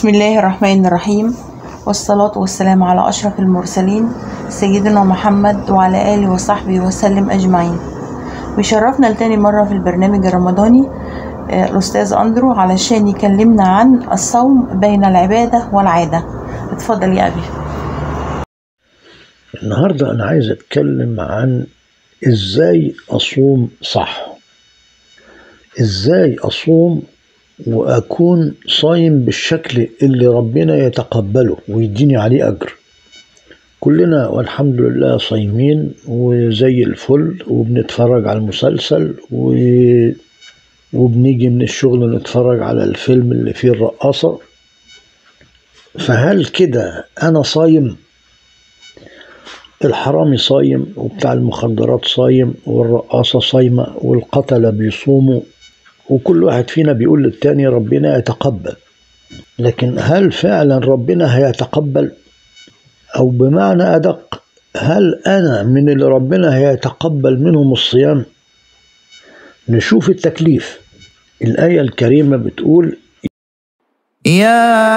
بسم الله الرحمن الرحيم والصلاة والسلام على أشرف المرسلين سيدنا محمد وعلى آله وصحبه وسلم أجمعين بيشرفنا لتاني مرة في البرنامج الرمضاني آه، الأستاذ أندرو علشان يكلمنا عن الصوم بين العبادة والعادة اتفضل يا أبي النهاردة أنا عايز أتكلم عن إزاي أصوم صح إزاي أصوم وأكون صايم بالشكل اللي ربنا يتقبله ويديني عليه أجر كلنا والحمد لله صايمين وزي الفل وبنتفرج على المسلسل و... وبنيجي من الشغل نتفرج على الفيلم اللي فيه الرقاصة فهل كده أنا صايم؟ الحرامي صايم وبتاع المخدرات صايم والرقاصة صايمة والقتلة بيصوموا وكل واحد فينا بيقول للتاني ربنا يتقبل لكن هل فعلا ربنا هيتقبل أو بمعنى أدق هل أنا من اللي ربنا هيتقبل منهم الصيام نشوف التكليف الآية الكريمة بتقول يا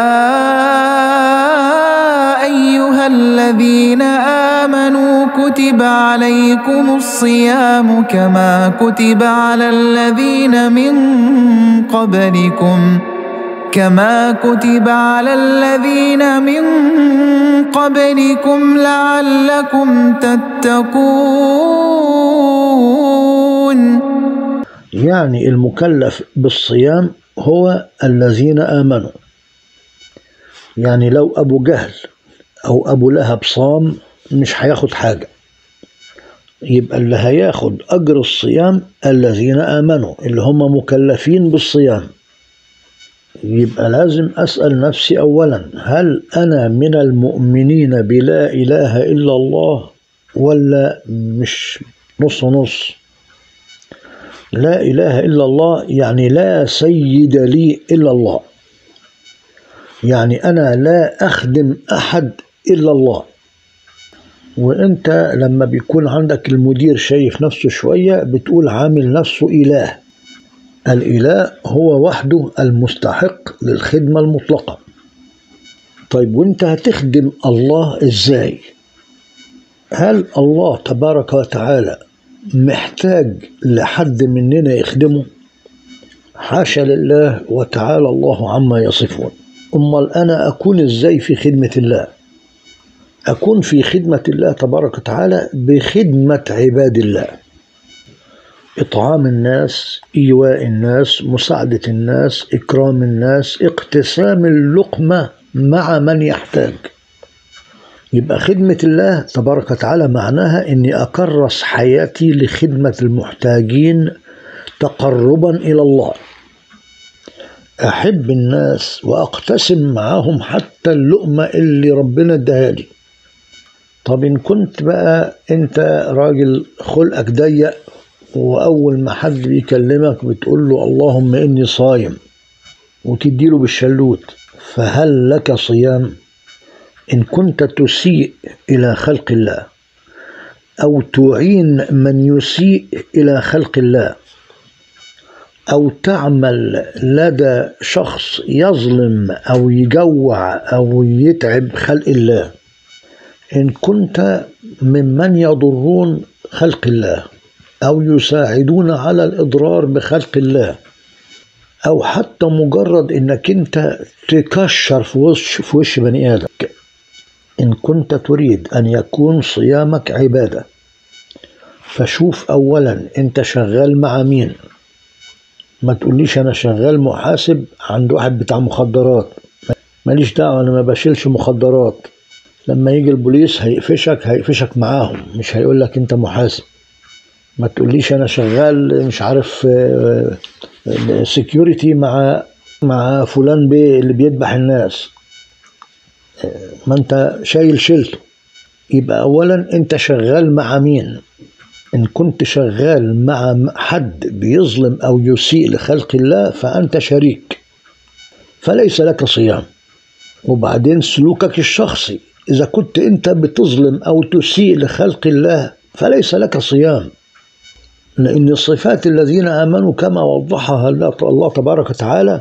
أيها الذين آمنوا كتب عليكم الصيام كما كتب على الذين من قبلكم كما كتب على الذين من قبلكم لعلكم تتقون يعني المكلف بالصيام هو الذين آمنوا يعني لو أبو جهل أو أبو لهب صام مش هياخد حاجة يبقى اللي هياخد أجر الصيام الذين آمنوا اللي هم مكلفين بالصيام يبقى لازم أسأل نفسي أولا هل أنا من المؤمنين بلا إله إلا الله ولا مش نص نص لا إله إلا الله يعني لا سيد لي إلا الله يعني أنا لا أخدم أحد إلا الله وأنت لما بيكون عندك المدير شايف نفسه شوية بتقول عامل نفسه إله الإله هو وحده المستحق للخدمة المطلقة طيب وانت هتخدم الله ازاي هل الله تبارك وتعالى محتاج لحد مننا يخدمه حاشا لله وتعالى الله عما يصفون امال انا اكون ازاي في خدمه الله اكون في خدمه الله تبارك وتعالى بخدمه عباد الله اطعام الناس ايواء الناس مساعده الناس اكرام الناس اقتسام اللقمه مع من يحتاج يبقى خدمة الله تبارك وتعالى معناها إني أكرس حياتي لخدمة المحتاجين تقربا إلى الله أحب الناس وأقتسم معاهم حتى اللقمة اللي ربنا اداها لي طب إن كنت بقى أنت راجل خلقك ضيق وأول ما حد بيكلمك بتقول له اللهم إني صايم وتديله بالشلوت فهل لك صيام؟ إن كنت تسيء إلى خلق الله أو تعين من يسيء إلى خلق الله أو تعمل لدى شخص يظلم أو يجوع أو يتعب خلق الله إن كنت ممن يضرون خلق الله أو يساعدون على الإضرار بخلق الله أو حتى مجرد إنك أنت تكشر في وش في وش بني آدم إن كنت تريد أن يكون صيامك عبادة فشوف أولا أنت شغال مع مين ما تقوليش أنا شغال محاسب عند واحد بتاع مخدرات ماليش دعوة أنا ما بشيلش مخدرات لما يجي البوليس هيقفشك هيقفشك معاهم مش هيقول لك أنت محاسب ما تقوليش أنا شغال مش عارف سكيورتي مع مع فلان بيه اللي بيذبح الناس ما انت شايل شيلته يبقى اولا انت شغال مع مين ان كنت شغال مع حد بيظلم او يسيء لخلق الله فانت شريك فليس لك صيام وبعدين سلوكك الشخصي اذا كنت انت بتظلم او تسيء لخلق الله فليس لك صيام لان صفات الذين امنوا كما وضحها الله تبارك وتعالى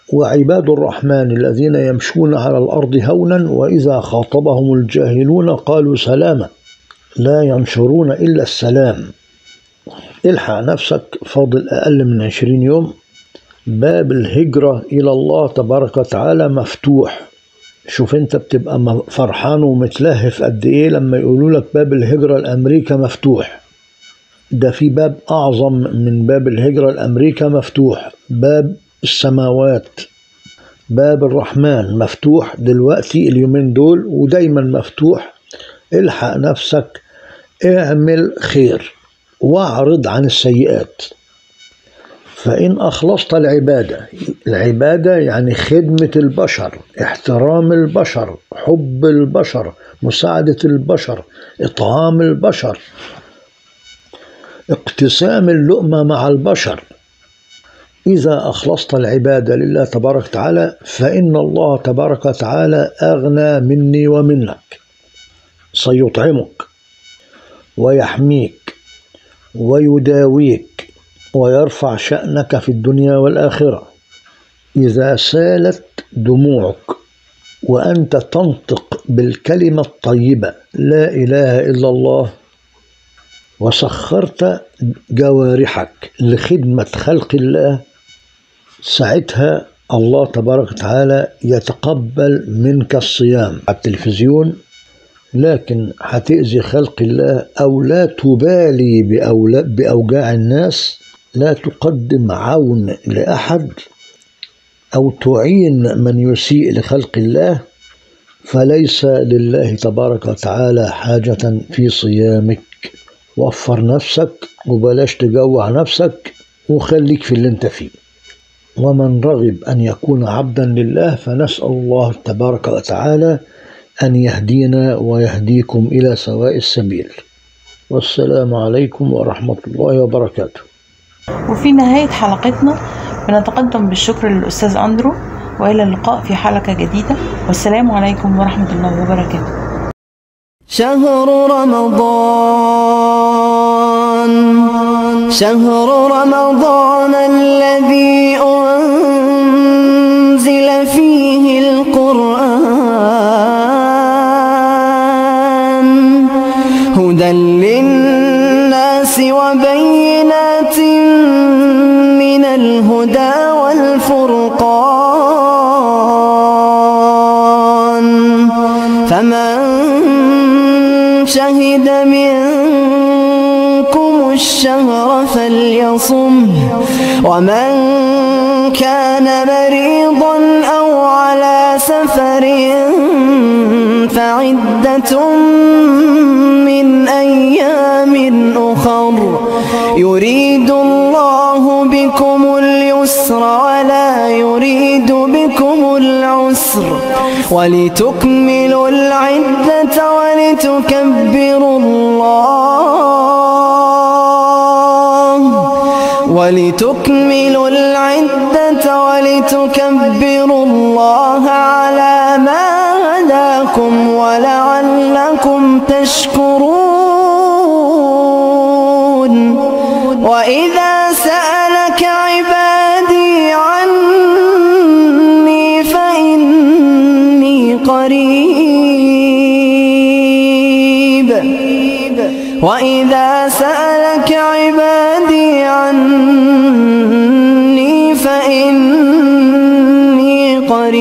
وعباد الرحمن الذين يمشون على الأرض هونا وإذا خاطبهم الجاهلون قالوا سلاما لا ينشرون إلا السلام الحق نفسك فاضل أقل من عشرين يوم باب الهجرة إلى الله تبارك وتعالى مفتوح شوف انت بتبقى م- فرحان ومتلهف قد ايه لما يقولوا لك باب الهجرة لأمريكا مفتوح ده في باب أعظم من باب الهجرة لأمريكا مفتوح باب السماوات باب الرحمن مفتوح دلوقتي اليومين دول ودايما مفتوح الحق نفسك اعمل خير واعرض عن السيئات فإن أخلصت العبادة العبادة يعني خدمة البشر احترام البشر حب البشر مساعدة البشر إطعام البشر اقتسام اللقمة مع البشر إذا أخلصت العبادة لله تبارك وتعالى فإن الله تبارك وتعالى أغنى مني ومنك سيطعمك ويحميك ويداويك ويرفع شأنك في الدنيا والآخرة إذا سالت دموعك وأنت تنطق بالكلمة الطيبة لا إله إلا الله وسخرت جوارحك لخدمة خلق الله ساعتها الله تبارك وتعالى يتقبل منك الصيام على التلفزيون لكن هتأذي خلق الله أو لا تبالي بأولا- بأوجاع الناس لا تقدم عون لأحد أو تعين من يسيء لخلق الله فليس لله تبارك وتعالى حاجة في صيامك وفر نفسك وبلاش تجوع نفسك وخليك في اللي انت فيه ومن رغب أن يكون عبدا لله فنسأل الله تبارك وتعالى أن يهدينا ويهديكم إلى سواء السبيل والسلام عليكم ورحمة الله وبركاته وفي نهاية حلقتنا بنتقدم بالشكر للأستاذ أندرو وإلى اللقاء في حلقة جديدة والسلام عليكم ورحمة الله وبركاته شهر رمضان شهر رمضان الذي أنزل فيه القرآن هدى للناس وبينات من الهدى والفرقان فمن شهد منكم الشهر فليصم ومن كان مريضا أو على سفر فعدة من أيام أخر يريد الله بكم اليسر ولا يريد بكم العسر ولتكملوا العدة ولتكبروا الله ولتكملوا العدة ولتكبروا الله على ما هداكم ولعلكم تشكرون وإذا سألك عبادي عني فإني قريب وإذا سألك عبادي عني فإني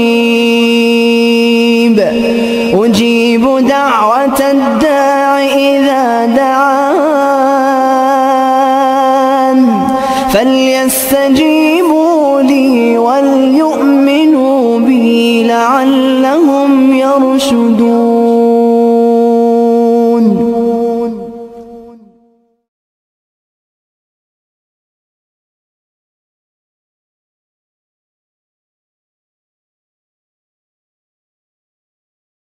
قريب أجيب دعوة الداع إذا دعان فليستجيبوا لي وليؤمنوا بي لعلهم يرشدون